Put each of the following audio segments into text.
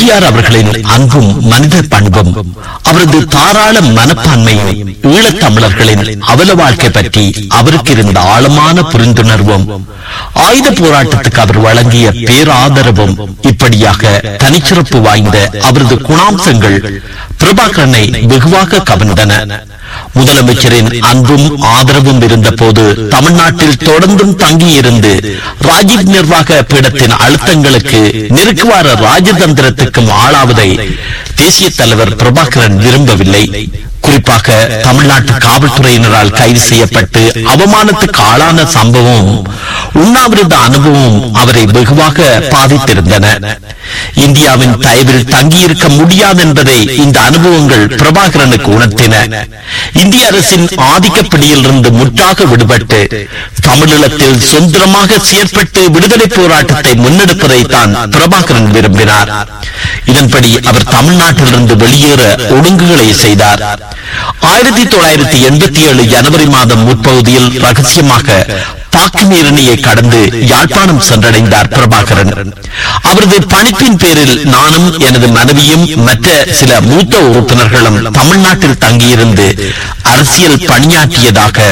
எம்ஜிஆர் அவர்களின் அன்பும் மனித பண்பும் அவரது தாராள மனப்பான்மையும் ஈழத்தமிழர்களின் அவல வாழ்க்கை பற்றி அவருக்கு இருந்த ஆழமான புரிந்துணர்வும் ஆயுத போராட்டத்துக்கு அவர் வழங்கிய பேராதரவும் இப்படியாக தனிச்சிறப்பு வாய்ந்த அவரது குணாம்சங்கள் பிரபாகரனை வெகுவாக கவர்ந்தன முதலமைச்சரின் அன்பும் ஆதரவும் இருந்த போது தமிழ்நாட்டில் தொடர்ந்தும் தங்கியிருந்து ராஜீவ் நிர்வாக பீடத்தின் அழுத்தங்களுக்கு நெருக்குவார ராஜதந்திரத்துக்கும் ஆளாவதை தேசிய தலைவர் பிரபாகரன் விரும்பவில்லை குறிப்பாக தமிழ்நாட்டு காவல்துறையினரால் கைது செய்யப்பட்டு அவமானத்துக்கு ஆளான சம்பவமும் உண்ணாவிரத அனுபவமும் அவரை வெகுவாக பாதித்திருந்தன இந்தியாவின் தயவில் தங்கியிருக்க முடியாது என்பதை இந்த அனுபவங்கள் பிரபாகரனுக்கு உணர்த்தின இந்திய அரசின் ஆதிக்கப்படியில் இருந்து முற்றாக விடுபட்டு தமிழீழத்தில் சுதந்திரமாக செயற்பட்டு விடுதலை போராட்டத்தை முன்னெடுப்பதை தான் பிரபாகரன் விரும்பினார் இதன்படி அவர் தமிழ்நாட்டிலிருந்து வெளியேற ஒழுங்குகளை செய்தார் ஆயிரத்தி தொள்ளாயிரத்தி எண்பத்தி ஏழு ஜனவரி மாதம் முற்பகுதியில் ரகசியமாக பாக்கினீரணியை கடந்து யாழ்ப்பாணம் சென்றடைந்தார் பிரபாகரன் அவரது பணிப்பின் பேரில் நானும் எனது மனைவியும் மற்ற சில மூத்த உறுப்பினர்களும் தமிழ்நாட்டில் தங்கியிருந்து அரசியல் பணியாற்றியதாக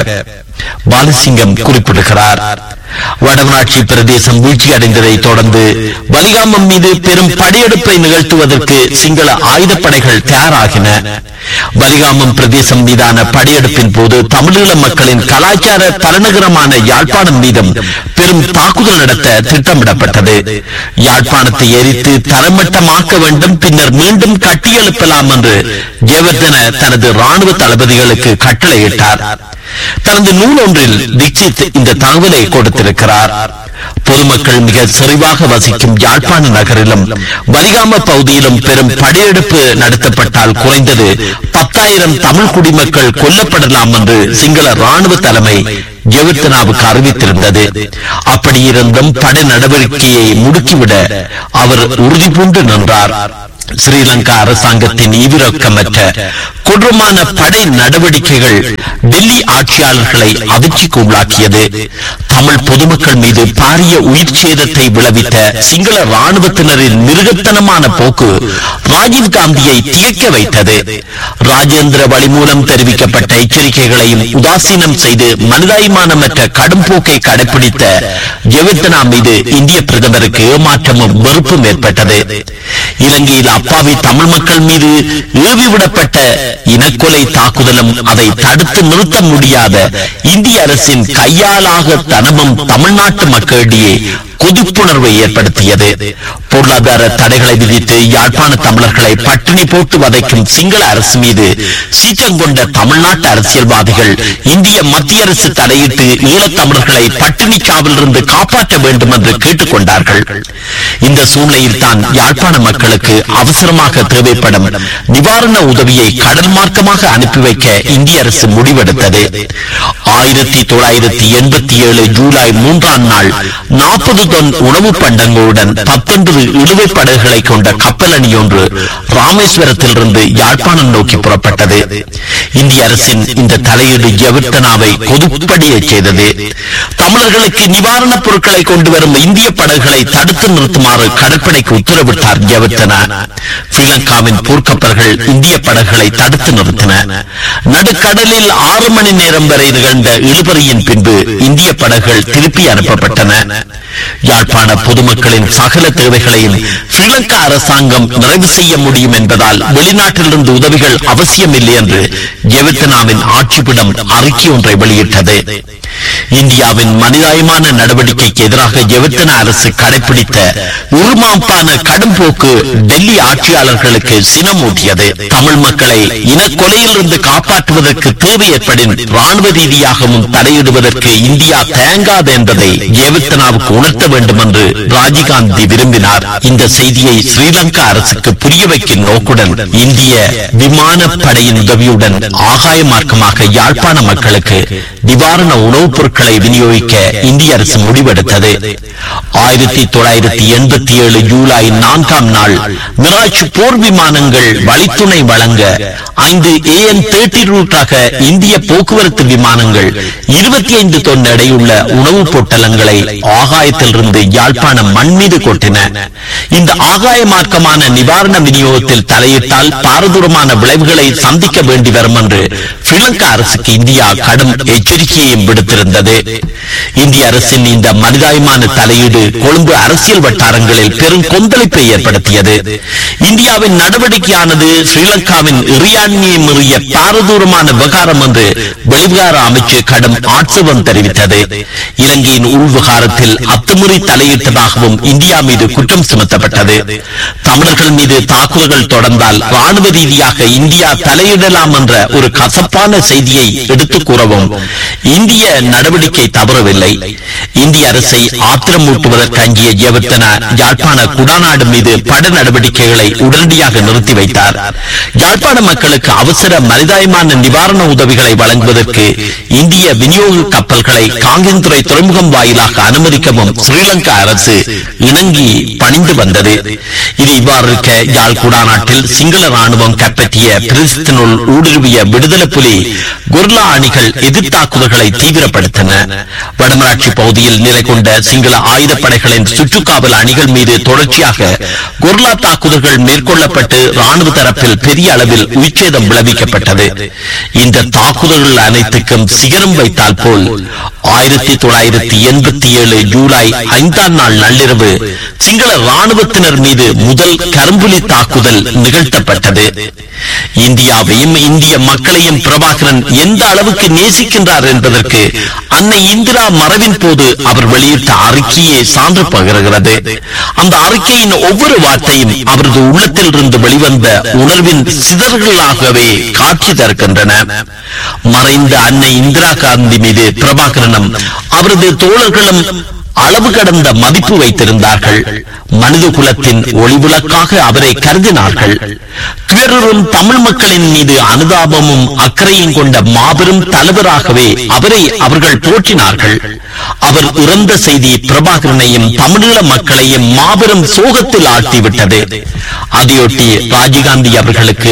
பாலசிங்கம் குறிப்பிடுகிறார் வடமராட்சி பிரதேசம் வீழ்ச்சி அடைந்ததை தொடர்ந்து வலிகாமம் மீது பெரும் படையெடுப்பை நிகழ்த்துவதற்கு சிங்கள ஆயுதப்படைகள் தயாராகின வலிகாமம் பிரதேசம் மீதான படையெடுப்பின் போது தமிழீழ மக்களின் கலாச்சார தலைநகரமான யாழ்ப்பாணம் மீதும் பெரும் தாக்குதல் நடத்த திட்டமிடப்பட்டது யாழ்ப்பாணத்தை எரித்து தரமட்டமாக்க வேண்டும் பின்னர் மீண்டும் கட்டியெழுப்பலாம் என்று ஜெயவர்தன தனது ராணுவ தளபதிகளுக்கு கட்டளையிட்டார் தனது நூல் ஒன்றில் தீட்சித் இந்த தகவலை கொடுத்திருக்கிறார் பொதுமக்கள் மிக செறிவாக வசிக்கும் யாழ்ப்பாண நகரிலும் வலிகாம பகுதியிலும் பெரும் படையெடுப்பு நடத்தப்பட்டால் குறைந்தது பத்தாயிரம் தமிழ் குடிமக்கள் கொல்லப்படலாம் என்று சிங்கள ராணுவ தலைமை ஜெகத்தனாவுக்கு அறிவித்திருந்தது அப்படியிருந்தும் படை நடவடிக்கையை முடுக்கிவிட அவர் உறுதி பூண்டு நின்றார் ஸ்ரீலங்கா அரசாங்கத்தின் ஈவிரக்கமற்ற கொடூரமான படை நடவடிக்கைகள் டெல்லி ஆட்சியாளர்களை அதிர்ச்சிக்கு உள்ளாக்கியது தமிழ் பொதுமக்கள் மீது பாரிய உயிர் சேதத்தை விளைவித்த சிங்கள ராணுவத்தினரின் மிருகத்தனமான போக்கு ராஜீவ் காந்தியை திகைக்க வைத்தது ராஜேந்திர வழி மூலம் தெரிவிக்கப்பட்ட எச்சரிக்கைகளையும் உதாசீனம் செய்து மனிதாபிமானமற்ற கடும் போக்கை கடைபிடித்த ஜெகத்தனா மீது இந்திய பிரதமருக்கு ஏமாற்றமும் வெறுப்பும் ஏற்பட்டது இலங்கையில் அப்பாவி தமிழ் மக்கள் மீது ஏவிவிடப்பட்ட இனக்கொலை தாக்குதலும் அதை தடுத்து நிறுத்த முடியாத இந்திய அரசின் கையாளாக தனமும் தமிழ்நாட்டு மக்களிடையே கொதிப்புணர்வை ஏற்படுத்தியது பொருளாதார தடைகளை விதித்து யாழ்ப்பாண தமிழர்களை பட்டினி போட்டு வதைக்கும் சிங்கள அரசு மீது சீற்றம் கொண்ட தமிழ்நாட்டு அரசியல்வாதிகள் இந்திய மத்திய அரசு தலையிட்டு ஈழத்தமிழர்களை பட்டினி சாவிலிருந்து காப்பாற்ற வேண்டும் என்று கேட்டுக்கொண்டார்கள் இந்த சூழ்நிலையில் தான் யாழ்ப்பாண மக்களுக்கு அவசரமாக தேவைப்படும் நிவாரண உதவியை கடல் மார்க்கமாக அனுப்பி வைக்க இந்திய அரசு முடிவெடுத்தது ஆயிரத்தி தொள்ளாயிரத்தி எண்பத்தி ஏழு ஜூலை மூன்றாம் நாள் நாற்பது தொன் உணவு பண்டங்களுடன் பத்தொன்பது இழுவை படகுகளை கொண்ட கப்பல் அணி ஒன்று ராமேஸ்வரத்திலிருந்து யாழ்ப்பாணம் நோக்கி புறப்பட்டது இந்திய அரசின் இந்த தலையீடு ஜெவர்த்தனாவை கொதுப்படியச் செய்தது தமிழர்களுக்கு நிவாரணப் பொருட்களை கொண்டு வரும் இந்திய படகுகளை தடுத்து நிறுத்துமாறு கடற்படைக்கு உத்தரவிட்டார் ஜெவர்த்தனா ஸ்ரீலங்காவின் போர்க்கப்பல்கள் இந்திய படகுகளை தடுத்து நிறுத்தின நடுக்கடலில் ஆறு மணி நேரம் வரை நிகழ்ந்த இழுபறியின் பின்பு இந்திய படகுகள் திருப்பி அனுப்பப்பட்டன யாழ்ப்பாண பொதுமக்களின் சகல தேவைகளையும் ஸ்ரீலங்கா அரசாங்கம் நிறைவு செய்ய முடியும் என்பதால் வெளிநாட்டிலிருந்து உதவிகள் அவசியமில்லை என்று ஜெவர்த்தனாவின் ஆட்சிப்பிடம் அறிக்கை ஒன்றை வெளியிட்டது இந்தியாவின் மனிதாயமான நடவடிக்கைக்கு எதிராக ஜெவர்த்தன அரசு கடைபிடித்த உருமாப்பான கடும் போக்கு டெல்லி ஆட்சியாளர்களுக்கு சினமூட்டியது தமிழ் மக்களை இனக்கொலையிலிருந்து காப்பாற்றுவதற்கு தேவை ஏற்படின் ராணுவ ரீதியாகவும் தலையிடுவதற்கு இந்தியா தயங்காது என்பதை ஜெயவர்த்தனாவுக்கு உணர்த்த வேண்டும் என்று ராஜீவ்காந்தி விரும்பினார் இந்த செய்தியை ஸ்ரீலங்கா அரசுக்கு புரிய வைக்கும் நோக்குடன் இந்திய விமானப்படையின் உதவியுடன் ஆகாய மார்க்கமாக யாழ்ப்பாண மக்களுக்கு நிவாரண உணவுப் பொருட்கள் பொருட்களை விநியோகிக்க இந்திய அரசு முடிவெடுத்தது ஆயிரத்தி தொள்ளாயிரத்தி எண்பத்தி ஏழு ஜூலை நான்காம் நாள் மிராஜ் போர் விமானங்கள் வழித்துணை வழங்க ஐந்து ஏஎன் தேர்ட்டி ரூட்டாக இந்திய போக்குவரத்து விமானங்கள் இருபத்தி ஐந்து தொன் எடையுள்ள உணவுப் பொட்டலங்களை ஆகாயத்திலிருந்து யாழ்ப்பாணம் மண் மீது கொட்டின இந்த ஆகாய மார்க்கமான நிவாரண விநியோகத்தில் தலையிட்டால் பாரதூரமான விளைவுகளை சந்திக்க வேண்டி வரும் என்று ஸ்ரீலங்கா அரசுக்கு இந்தியா கடும் எச்சரிக்கையையும் விடுத்திருந்தது இந்திய அரசின் இந்த மனிதாயமான தலையீடு கொழும்பு அரசியல் வட்டாரங்களில் பெரும் கொந்தளிப்பை ஏற்படுத்தியது இந்தியாவின் நடவடிக்கையானது ஸ்ரீலங்காவின் இறையாண்மையை மீறிய பாரதூரமான விவகாரம் என்று வெளிவிகார அமைச்சு கடும் ஆட்சேபம் தெரிவித்தது இலங்கையின் உள்விவகாரத்தில் அத்துமுறை தலையிட்டதாகவும் இந்தியா மீது குற்றம் சுமத்தப்பட்டது தமிழர்கள் மீது தாக்குதல்கள் தொடர்ந்தால் ராணுவ ரீதியாக இந்தியா தலையிடலாம் என்ற ஒரு கசப்பான செய்தியை எடுத்துக் கூறவும் இந்திய நடவடிக்கை தவறவில்லை இந்திய அரசை ஆத்திரமூட்டுவதற்கு அஞ்சிய ஜெயவர்த்தன யாழ்ப்பாண குடாநாடு மீது பட நடவடிக்கைகளை உடனடியாக நிறுத்தி வைத்தார் யாழ்ப்பாண மக்களுக்கு அவசர மனிதாயமான நிவாரண உதவிகளை வழங்குவதற்கு இந்திய விநியோக கப்பல்களை காங்கேந்துறை துறைமுகம் வாயிலாக அனுமதிக்கவும் ஸ்ரீலங்கா அரசு இணங்கி பணிந்து வந்தது இது இவ்வாறு இருக்க யாழ் குடாநாட்டில் சிங்கள ராணுவம் கைப்பற்றிய பிரதேசத்தினுள் ஊடுருவிய விடுதலை புலி குர்லா அணிகள் எதிர்த்தாக்குதல்களை தீவிரப்படுத்தின வடமராட்சி பகுதியில் நிலை கொண்ட சிங்கள ஆயுதப்படைகளின் சுற்றுக்காவல் அணிகள் மீது தொடர்ச்சியாக குர்லா தாக்குதல்கள் மேற்கொள்ளப்பட்டு ராணுவ தரப்பில் பெரிய அளவில் உயிர்ச்சேதம் விளைவிக்கப்பட்டது இந்த தாக்குதல்கள் அனைத்துக்கும் சிகரம் வைத்தால் போல் ஆயிரத்தி தொள்ளாயிரத்தி எண்பத்தி ஏழு ஜூலை ஐந்தாம் நாள் நள்ளிரவு சிங்கள ராணுவத்தினர் மீது முதல் கரும்புலி தாக்குதல் நிகழ்த்தப்பட்டது இந்தியாவையும் இந்திய மக்களையும் பிரபாகரன் எந்த அளவுக்கு நேசிக்கின்றார் என்பதற்கு அன்னை இந்திரா மறைவின் போது அவர் வெளியிட்ட அறிக்கையே சான்று பகிர்கிறது அந்த அறிக்கையின் ஒவ்வொரு வார்த்தையும் அவரது உள்ளத்தில் இருந்து வெளிவந்த உணர்வின் சிதறல்களாகவே காட்சி தருகின்றன மறைந்த அன்னை இந்திரா காந்தி மீது பிரபாகரனும் அவரது தோழர்களும் அளவு கடந்த மதிப்பு வைத்திருந்தார்கள் மனித குலத்தின் ஒளிவிளக்காக அவரை கருதினார்கள் துயரும் தமிழ் மக்களின் மீது அனுதாபமும் அக்கறையும் கொண்ட மாபெரும் தலைவராகவே அவரை அவர்கள் போற்றினார்கள் அவர் இறந்த செய்தி பிரபாகரனையும் தமிழீழ மக்களையும் மாபெரும் சோகத்தில் ஆழ்த்திவிட்டது அதையொட்டி ராஜீவ்காந்தி அவர்களுக்கு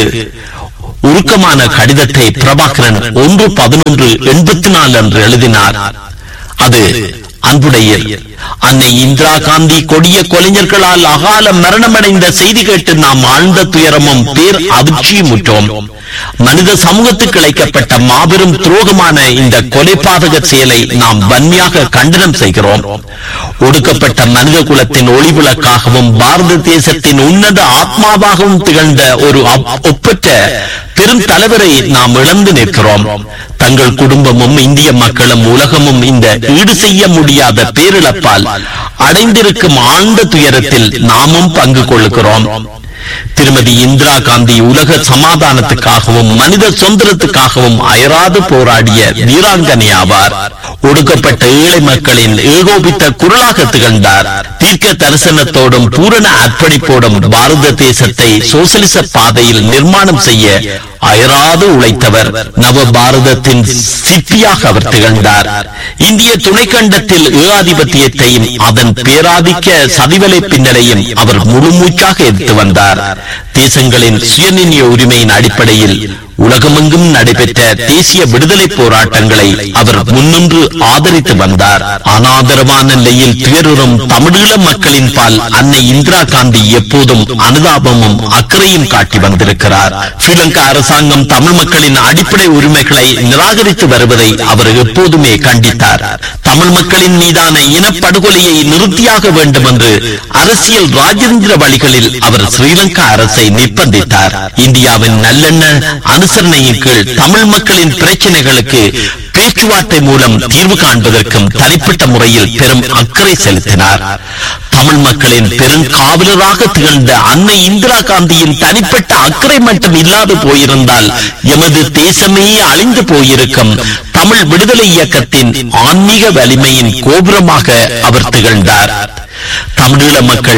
உருக்கமான கடிதத்தை பிரபாகரன் ஒன்று பதினொன்று எண்பத்தி நாலு அன்று எழுதினார் அது அன்புடைய அன்னை இந்திரா காந்தி கொடிய கொலைஞர்களால் அகால மரணமடைந்த செய்தி கேட்டு நாம் ஆழ்ந்த துயரமும் பேர் அதிர்ச்சியும் முற்றோம் மனித சமூகத்துக்கு இழைக்கப்பட்ட மாபெரும் துரோகமான இந்த கொலைபாதக செயலை நாம் வன்மையாக கண்டனம் செய்கிறோம் ஒடுக்கப்பட்ட மனித குலத்தின் ஒளிவிளக்காகவும் பாரத தேசத்தின் உன்னத ஆத்மாவாகவும் திகழ்ந்த ஒரு அப்- ஒப்பற்ற பெரும் தலைவரை நாம் இழந்து நிற்கிறோம் தங்கள் குடும்பமும் இந்திய மக்களும் உலகமும் இந்த ஈடு செய்ய முடியாத பேரிழப்பால் அடைந்திருக்கும் ஆழ்ந்த துயரத்தில் நாமும் பங்கு கொள்கிறோம் திருமதி இந்திரா காந்தி உலக சமாதானத்துக்காகவும் மனித சுதந்திரத்துக்காகவும் அயராது போராடிய வீராங்கனை ஆவார் ஒடுக்கப்பட்ட ஏழை மக்களின் ஏகோபித்த குரலாக திகழ்ந்தார் தீர்க்க தரிசனத்தோடும் பூரண அர்ப்பணிப்போடும் பாரத தேசத்தை சோசலிச பாதையில் நிர்மாணம் செய்ய அயராது உழைத்தவர் நவ பாரதத்தின் சிற்பியாக அவர் திகழ்ந்தார் இந்திய துணைக்கண்டத்தில் ஏகாதிபத்தியத்தையும் அதன் பேராதிக்க சதிவலை பின்னலையும் அவர் முழுமூச்சாக எதிர்த்து வந்தார் தேசங்களின் சுயநிர்ணய உரிமையின் அடிப்படையில் உலகமெங்கும் நடைபெற்ற தேசிய விடுதலை போராட்டங்களை அவர் முன்னின்று ஆதரித்து வந்தார் அனாதரவான நிலையில் துயருறும் தமிழீழ மக்களின் பால் அன்னை இந்திரா காந்தி எப்போதும் அனுதாபமும் அக்கறையும் காட்டி வந்திருக்கிறார் ஸ்ரீலங்கா அரசாங்கம் தமிழ் மக்களின் அடிப்படை உரிமைகளை நிராகரித்து வருவதை அவர் எப்போதுமே கண்டித்தார் தமிழ் மக்களின் மீதான இனப்படுகொலையை நிறுத்தியாக வேண்டும் என்று அரசியல் ராஜேந்திர வழிகளில் அவர் ஸ்ரீலங்கா அரசை நிர்பந்தித்தார் இந்தியாவின் நல்லெண்ண அனுசரணையின் கீழ் தமிழ் மக்களின் பிரச்சனைகளுக்கு பேச்சுவார்த்தை மூலம் தீர்வு காண்பதற்கும் தனிப்பட்ட முறையில் பெரும் அக்கறை செலுத்தினார் தமிழ் மக்களின் பெரும் காவலராக திகழ்ந்த அன்னை இந்திரா காந்தியின் தனிப்பட்ட அக்கறை மட்டும் இல்லாது போயிருந்தால் எமது தேசமே அழிந்து போயிருக்கும் தமிழ் விடுதலை இயக்கத்தின் ஆன்மீக வலிமையின் கோபுரமாக அவர் திகழ்ந்தார் தமிழீழ மக்கள்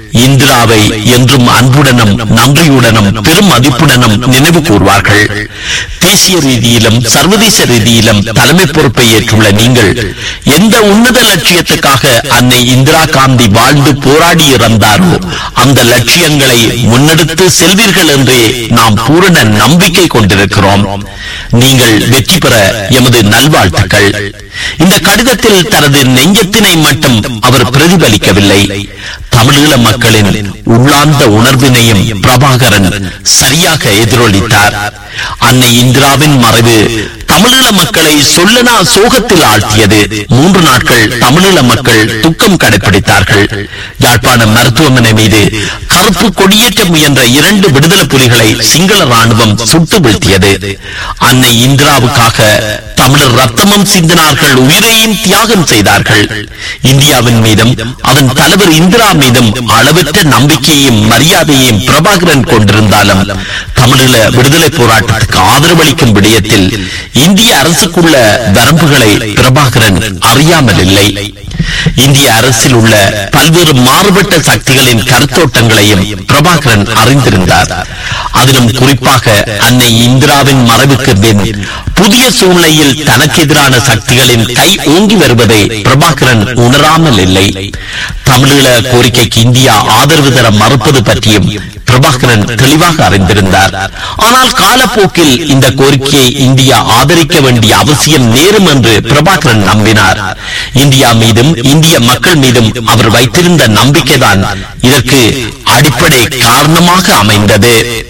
இந்திராவை என்றும் அன்புடனும் நன்றியுடனும் பெரும் மதிப்புடனும் நினைவு கூர்வார்கள் தேசிய ரீதியிலும் சர்வதேச ரீதியிலும் தலைமை பொறுப்பை ஏற்றுள்ள நீங்கள் எந்த உன்னத லட்சியத்துக்காக அன்னை இந்திரா காந்தி வாழ்ந்து போராடி இறந்தாரோ அந்த லட்சியங்களை முன்னெடுத்து செல்வீர்கள் என்றே நாம் பூரண நம்பிக்கை கொண்டிருக்கிறோம் நீங்கள் வெற்றி பெற எமது நல்வாழ்த்துக்கள் இந்த கடிதத்தில் தனது நெஞ்சத்தினை மட்டும் அவர் பிரதிபலிக்கவில்லை தமிழீழ மக்களின் உள்ளார்ந்த உணர்வினையும் பிரபாகரன் சரியாக எதிரொலித்தார் அன்னை இந்திராவின் மறைவு தமிழீழ மக்களை சொல்லனா சோகத்தில் ஆழ்த்தியது மூன்று நாட்கள் தமிழீழ மக்கள் துக்கம் கடைபிடித்தார்கள் யாழ்ப்பாண மருத்துவமனை மீது கருப்பு கொடியேற்ற முயன்ற இரண்டு விடுதலை புலிகளை சிங்கள ராணுவம் சுட்டு வீழ்த்தியது அன்னை இந்திராவுக்காக தமிழர் ரத்தமும் சிந்தினார்கள் உயிரையும் தியாகம் செய்தார்கள் இந்தியாவின் மீதும் அதன் தலைவர் இந்திரா மீதும் அளவற்ற நம்பிக்கையும் மரியாதையையும் பிரபாகரன் கொண்டிருந்தாலும் தமிழீழ விடுதலை போராட்டத்துக்கு ஆதரவளிக்கும் விடயத்தில் இந்திய அரசுக்குள்ள வரம்புகளை பிரபாகரன் அறியாமல் இல்லை இந்திய அரசில் உள்ள பல்வேறு மாறுபட்ட சக்திகளின் கருத்தோட்டங்களையும் பிரபாகரன் அறிந்திருந்தார் அதிலும் குறிப்பாக அன்னை இந்திராவின் மறைவுக்கு பின் புதிய சூழ்நிலையில் தனக்கு எதிரான சக்திகளின் கை ஓங்கி வருவதை பிரபாகரன் உணராமல் இல்லை தமிழீழ கோரிக்கைக்கு இந்தியா ஆதரவு தர மறுப்பது பற்றியும் பிரபாகரன் தெளிவாக அறிந்திருந்தார் ஆனால் காலப்போக்கில் இந்த கோரிக்கையை இந்தியா ஆதரிக்க வேண்டிய அவசியம் நேரும் என்று பிரபாகரன் நம்பினார் இந்தியா மீதும் இந்திய மக்கள் மீதும் அவர் வைத்திருந்த நம்பிக்கைதான் இதற்கு அடிப்படை காரணமாக அமைந்தது